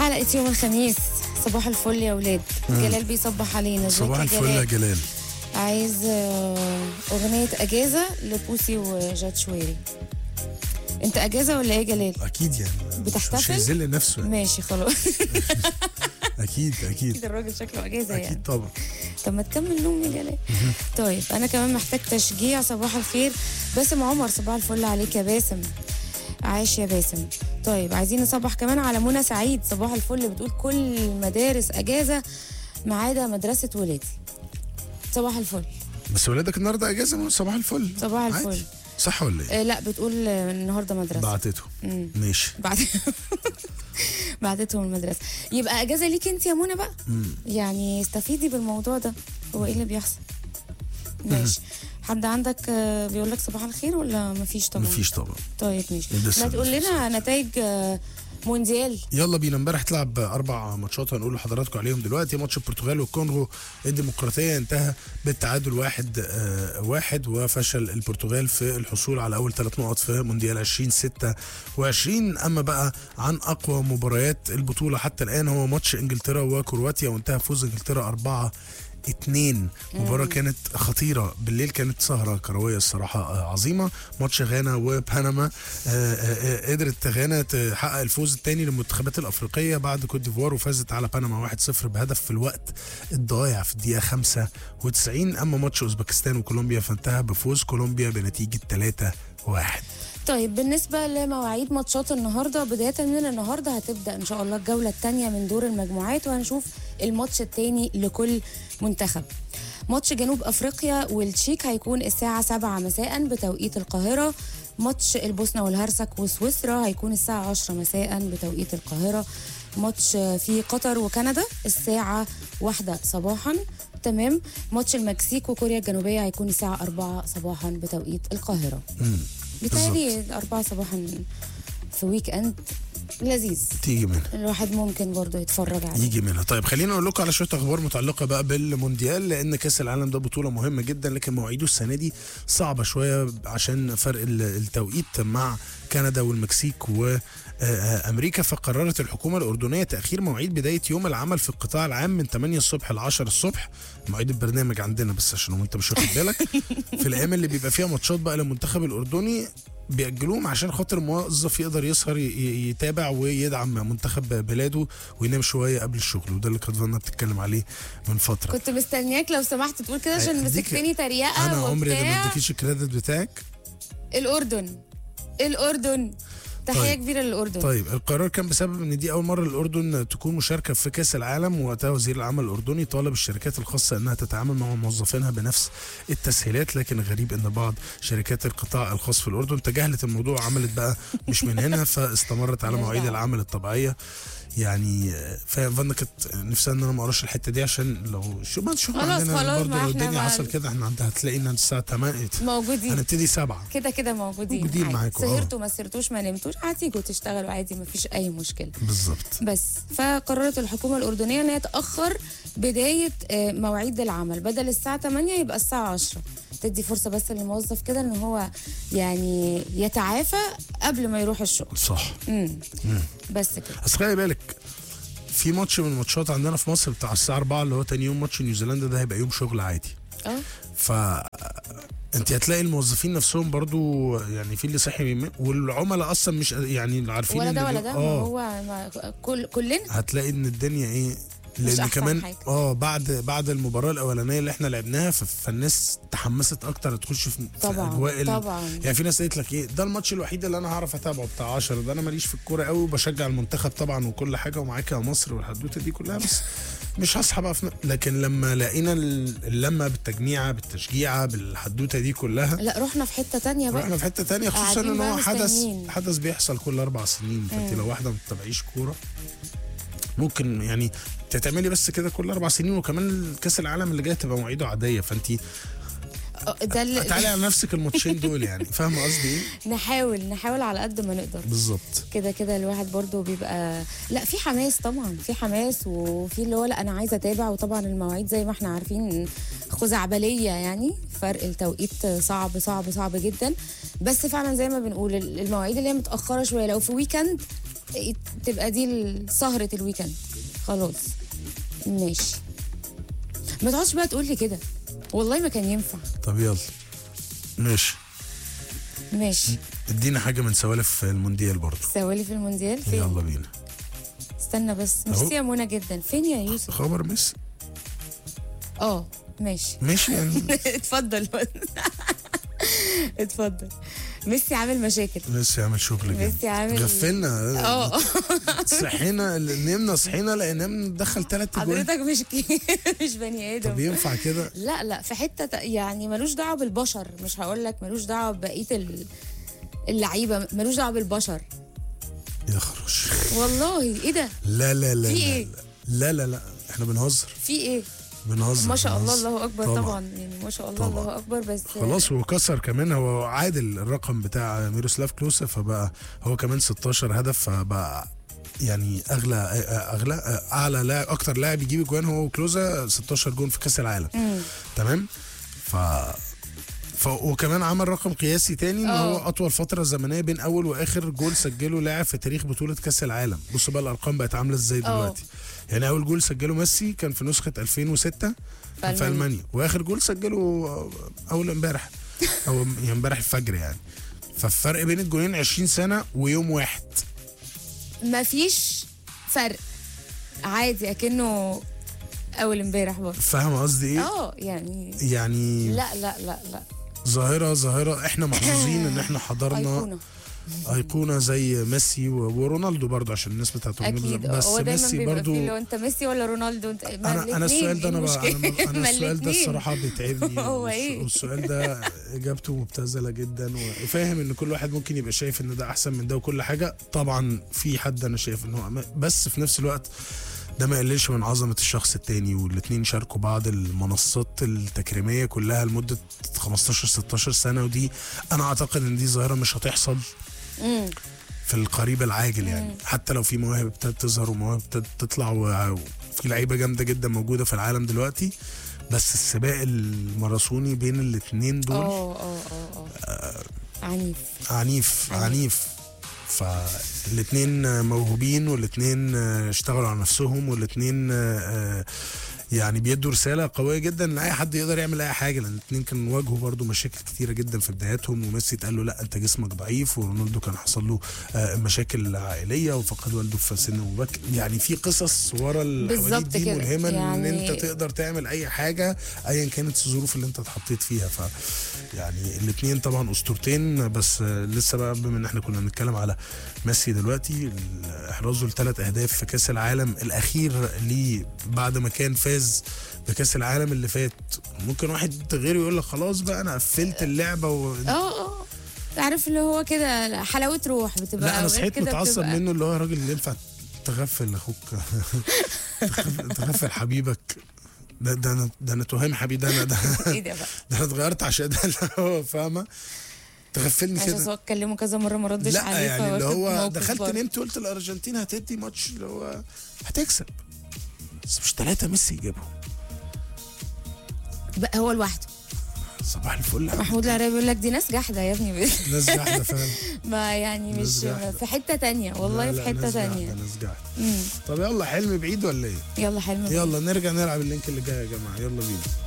حلقة يوم الخميس صباح الفل يا ولاد جلال بيصبح علينا ازيك صباح يا الفل يا جلال عايز آه، أغنية أجازة لبوسي وجاد شويري أنت أجازة ولا إيه يا جلال؟ اكيد يعني مش- بتحتفل؟ مش هيذل نفسه يعني. ماشي خلاص اكيد اكيد أكيد الراجل شكله أجازة يعني اكيد طبعا طب ما تكمل نوم يا جلال طيب أنا كمان محتاج تشجيع صباح الخير باسم عمر صباح الفل عليك يا باسم عايش يا باسم طيب عايزين نصبح كمان على منى سعيد صباح الفل بتقول كل المدارس أجازة ما عدا مدرسة ولادي صباح الفل بس ولادك النهارده اجازه من صباح الفل صباح عادي. الفل. صح ولا ايه؟ آه لا بتقول آه، النهارده مدرسه بعتته مم. ماشي بعد بعتتهم المدرسه يبقى اجازه ليك انت يا منى بقى يعني استفيدي بالموضوع ده هو ايه اللي بيحصل ماشي حد عندك آه، بيقول لك صباح الخير ولا مفيش طبعا مفيش طبعا طيب ماشي لسه ما تقول مفيش. لنا نتائج آه، مونديال يلا بينا امبارح تلعب اربع ماتشات هنقول لحضراتكم عليهم دلوقتي ماتش البرتغال والكونغو الديمقراطيه انتهى بالتعادل واحد آه واحد وفشل البرتغال في الحصول على اول ثلاث نقط في مونديال 2026 اما بقى عن اقوى مباريات البطوله حتى الان هو ماتش انجلترا وكرواتيا وانتهى فوز انجلترا أربعة اتنين مباراة كانت خطيرة بالليل كانت سهرة كروية الصراحة آه، عظيمة ماتش غانا وبنما آه، آه، آه، قدرت غانا تحقق الفوز الثاني للمنتخبات الأفريقية بعد كوت ديفوار وفازت على بنما 1-0 بهدف في الوقت الضايع في الدقيقة 95 أما ماتش أوزبكستان وكولومبيا فانتهى بفوز كولومبيا بنتيجة 3-1 طيب بالنسبة لمواعيد ماتشات النهاردة بداية من النهاردة هتبدأ إن شاء الله الجولة الثانية من دور المجموعات وهنشوف الماتش الثاني لكل منتخب ماتش جنوب أفريقيا والتشيك هيكون الساعة 7 مساء بتوقيت القاهرة ماتش البوسنة والهرسك وسويسرا هيكون الساعة 10 مساء بتوقيت القاهرة ماتش في قطر وكندا الساعة واحدة صباحا تمام ماتش المكسيك وكوريا الجنوبية هيكون الساعة 4 صباحا بتوقيت القاهرة بتهيألي أربعة صباحا في ويك اند لذيذ تيجي منها الواحد ممكن برضه يتفرج عليه يجي منها طيب خلينا اقول لكم على شويه اخبار متعلقه بقى بالمونديال لان كاس العالم ده بطوله مهمه جدا لكن مواعيده السنه دي صعبه شويه عشان فرق ال- التوقيت مع كندا والمكسيك وامريكا فقررت الحكومه الاردنيه تاخير مواعيد بدايه يوم العمل في القطاع العام من 8 الصبح ل 10 الصبح مواعيد البرنامج عندنا بس عشان لو انت مش واخد بالك في الايام اللي بيبقى فيها ماتشات بقى للمنتخب الاردني بيأجلوهم عشان خاطر الموظف يقدر يسهر ي- ي- يتابع ويدعم منتخب بلاده وينام شويه قبل الشغل وده اللي كانت فانا بتتكلم عليه من فتره كنت مستنياك لو سمحت تقول كده عشان أديك- مسكتني تريقه انا عمري اللي ما وبتاع اديكيش الكريدت بتاعك الاردن الاردن تحيه طيب. كبيره للاردن طيب القرار كان بسبب ان دي اول مره الاردن تكون مشاركه في كاس العالم ووقتها وزير العمل الاردني طالب الشركات الخاصه انها تتعامل مع موظفينها بنفس التسهيلات لكن غريب ان بعض شركات القطاع الخاص في الاردن تجاهلت الموضوع عملت بقى مش من هنا فاستمرت على ملهاش مواعيد دعوة. العمل العمل الطبيعيه يعني آه، فاهم فانا كانت نفسي ان انا ما اقراش الحته دي عشان لو شو ما نشوف خلاص، عندنا خلاص، برضه ما لو احنا الدنيا ما- حصل كده احنا عندها هتلاقينا الساعه 8 موجودين هنبتدي 7 كده كده موجودين موجودين عادي. معاكم، آه. سهرتوا ما سهرتوش ما نمتوش هتيجوا تشتغلوا عادي ما فيش اي مشكله بالظبط بس فقررت الحكومه الاردنيه ان هي تاخر بدايه آه، مواعيد العمل بدل الساعه 8 يبقى الساعه 10 تدي فرصه بس للموظف كده ان هو يعني يتعافى قبل ما يروح الشغل صح امم بس كده بس خلي بالك في ماتش من الماتشات عندنا في مصر بتاع الساعه 4 اللي هو تاني يوم ماتش نيوزيلندا ده هيبقى يوم شغل عادي اه ف انت هتلاقي الموظفين نفسهم برضو يعني في اللي صحي من- والعملاء اصلا مش يعني عارفين ولا إن ده ولا ال- ده ما اه هو ما كل كلنا هتلاقي ان الدنيا ايه لان أحسن كمان حاجة. اه بعد بعد المباراه الاولانيه اللي احنا لعبناها ف- فالناس تحمست اكتر تخش في في طبعا اجواء ال- طبعا يعني في ناس قالت لك ايه ده الماتش الوحيد اللي انا هعرف اتابعه بتاع 10 ده انا ماليش في الكوره قوي وبشجع المنتخب طبعا وكل حاجه ومعاك يا مصر والحدوته دي كلها بس مش هصحى بقى في ن- لكن لما لقينا ال- اللمه بالتجميعه بالتشجيعه بالحدوته دي كلها لا رحنا في حته تانية بقى رحنا في حته تانية خصوصا قاعدين ان بقى هو حدث مستنيين. حدث بيحصل كل اربع سنين فانت لو واحده ما بتتابعيش كوره ممكن يعني تعملي بس كده كل اربع سنين وكمان كاس العالم اللي جاي تبقى مواعيده عاديه فانت آه، ده اللي تعالي على نفسك الماتشين دول يعني فاهمه قصدي ايه؟ نحاول نحاول على قد ما نقدر بالظبط كده كده الواحد برضو بيبقى لا في حماس طبعا في حماس وفي اللي هو لا انا عايزه اتابع وطبعا المواعيد زي ما احنا عارفين خزعبليه يعني فرق التوقيت صعب صعب صعب جدا بس فعلا زي ما بنقول المواعيد اللي هي متاخره شويه لو في ويكند تبقى دي ال- سهره الويكند خلاص ماشي ما تقعدش بقى تقول لي كده والله ما كان ينفع طب يلا ماشي ماشي ادينا حاجه من سوالف المونديال برضه سوالف المونديال فين يلا بينا استنى بس أهو. ميرسي يا منى جدا فين يا يوسف خبر ميسي اه ماشي ماشي يعني اتفضل اتفضل ميسي عامل مشاكل ميسي عامل شغل جامد ميسي عامل غفلنا اه صحينا نمنا صحينا لقينا ندخل ثلاث اجوان حضرتك مش كي... مش بني طب ادم ينفع كده لا لا في حته ت- يعني ملوش دعوه بالبشر مش هقول لك ملوش دعوه ببقيه ال- اللعيبه ملوش دعوه بالبشر يا خرش والله ايه ده لا لا لا في لا إيه؟ لا لا لا احنا بنهزر في ايه بنهزر ما شاء الله بنهزر. الله اكبر طبعاً. طبعا, يعني ما شاء الله طبعاً. الله اكبر بس خلاص هو كسر كمان هو عادل الرقم بتاع ميروسلاف كلوسا فبقى هو كمان 16 هدف فبقى يعني اغلى اغلى اعلى لاعب اكتر لاعب يجيب اجوان هو كلوزا 16 جون في كاس العالم مم. تمام ف ف وكمان عمل رقم قياسي تاني ان هو اه. اطول فتره زمنيه بين اول واخر جول سجله لاعب في تاريخ بطوله كاس العالم بصوا بقى الارقام بقت عامله ازاي اه. دلوقتي يعني اول جول سجله ميسي كان في نسخه 2006 كان في ألمانيا. المانيا واخر جول سجله اول امبارح او يعني امبارح الفجر يعني فالفرق بين الجولين 20 سنه ويوم واحد مفيش فرق عادي اكنه اول امبارح برضه فاهم قصدي ايه اه يعني يعني لا لا لا لا ظاهره ظاهره احنا محظوظين ان احنا حضرنا ايقونه ايقونه زي ميسي و- ورونالدو برضو عشان الناس بتاعت رونالدو اكيد بس هو دايما ميسي بيبقى برضو فيه لو انت ميسي ولا رونالدو انت ما انا انا الاتنين، السؤال ده انا إيه بقى انا, المشكلة؟ انا ما السؤال ده الاتنين. الصراحه بيتعبني هو والس- إيه؟ والسؤال ده اجابته مبتذله جدا وفاهم ان كل واحد ممكن يبقى شايف ان ده احسن من ده وكل حاجه طبعا في حد انا شايف ان هو أما- بس في نفس الوقت ده ما يقللش من عظمه الشخص التاني والاتنين شاركوا بعض المنصات التكريميه كلها لمده 15 16 سنه ودي انا اعتقد ان دي ظاهره مش هتحصل مم. في القريب العاجل يعني حتى لو في مواهب ابتدت تظهر ومواهب ابتدت تطلع و- وفي لعيبه جامده جدا موجوده في العالم دلوقتي بس السباق الماراثوني بين الاثنين دول اه اه اه اه عنيف عنيف عنيف. عنيف فالاثنين موهوبين والاثنين اشتغلوا على نفسهم والاثنين يعني بيدوا رساله قويه جدا لاي حد يقدر يعمل اي حاجه لان الاثنين كانوا واجهوا برضو مشاكل كتيره جدا في بداياتهم وميسي اتقال له لا انت جسمك ضعيف ورونالدو كان حصل له آه، مشاكل عائليه وفقد والده في سن مبكر يعني في قصص ورا الحواديت بالظبط دي كده. ملهمه ان يعني- انت تقدر تعمل اي حاجه ايا كانت الظروف اللي انت اتحطيت فيها ف يعني الاثنين طبعا اسطورتين بس آه، لسه بقى بما ان احنا كنا بنتكلم على ميسي دلوقتي ال- احرازه لثلاث اهداف في كاس العالم الاخير ليه بعد ما كان فاز بكاس العالم اللي فات ممكن واحد غيره يقول لك خلاص بقى انا قفلت اللعبه و... اه اه عارف اللي هو كده حلاوه روح بتبقى لا انا أوقات صحيت كده متعصب بتبقى- منه اللي هو الراجل اللي ينفع تغفل اخوك تغفل- تغفل حبيبك ده ده انا ده انا تهام حبيبي ده انا ده, ايه ده بقى ده انا اتغيرت عشان ده اللي هو فاهمه تغفلني عشان كده سواء اتكلموا كذا مره ما ردش لا عليه يعني اللي فواخد هو موقف دخلت برضه. نمت قلت الارجنتين هتدي ماتش اللي هو هتكسب بس مش ثلاثة ميسي يجيبهم بقى هو لوحده صباح الفل يا عم. محمود العرابي بيقول لك دي ناس جحده يا ابني ناس جحدة فعلا ما يعني ناس مش جحدة. في حته تانية والله لا، في لا، حته ناس جحدة، تانية ناس جحدة مم. طب يلا حلم بعيد ولا ايه؟ يلا حلم يلا نرجع نلعب اللينك اللي جاي يا جماعة يلا بينا